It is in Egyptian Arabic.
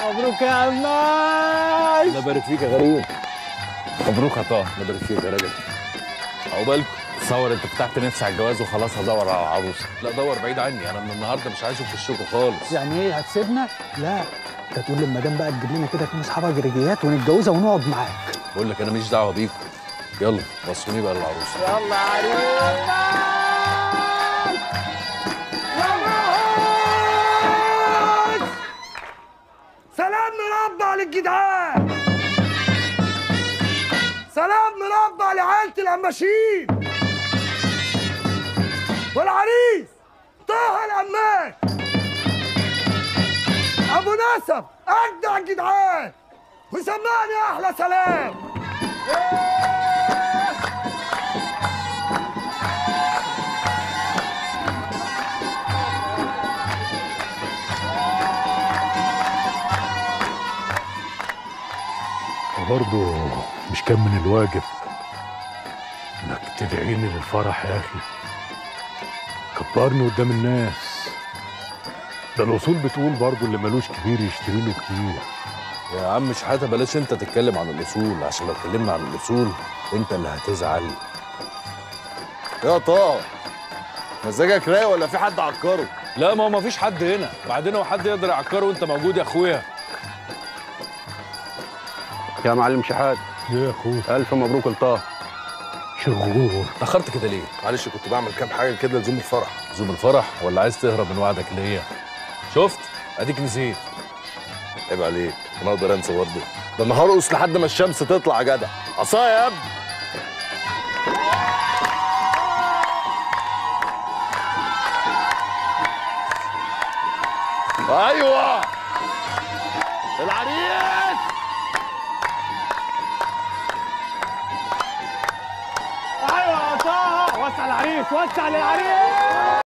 مبروك يا عماي الله يبارك فيك يا غريب مبروك يا طه الله يبارك فيك يا راجل عقبالكم تصور انت فتحت نفسي على الجواز وخلاص هدور على عروسه لا دور بعيد عني انا من النهارده مش عايزه في الشوكه خالص يعني ايه هتسيبنا؟ لا انت تقول للمدام بقى تجيب لنا كده اتنين اصحاب جريجيات ونتجوزها ونقعد معاك بقول لك انا ماليش دعوه بيكم يلا وصلوني بقى للعروسه يلا عريس سلام مربع للجدعان سلام مربع لعيلة القماشين والعريس طه الأماك أبو نسب أجدع الجدعان وسمعني أحلى سلام وبرضه مش كان من الواجب انك تدعيني للفرح يا اخي كبرني قدام الناس ده الاصول بتقول برضه اللي ملوش كبير يشتري له كبير يا عم شحاته بلاش انت تتكلم عن الاصول عشان لو اتكلمنا عن الاصول انت اللي هتزعل يا طه مزاجك رايق ولا في حد عكره؟ لا ما هو مفيش حد هنا بعدين هو حد يقدر يعكره وانت موجود يا اخويا يا معلم شحات يا اخويا الف مبروك لطه شغور اتاخرت كده ليه معلش كنت بعمل كام حاجه كده لزوم الفرح زوم الفرح ولا عايز تهرب من وعدك ليا شفت اديك نسيت عيب عليك انا اقدر انسى برضه ده انا هرقص لحد ما الشمس تطلع يا جدع عصايا يا ابني ايوه العريس ايوه يا طه وسع العريس وسع للعريس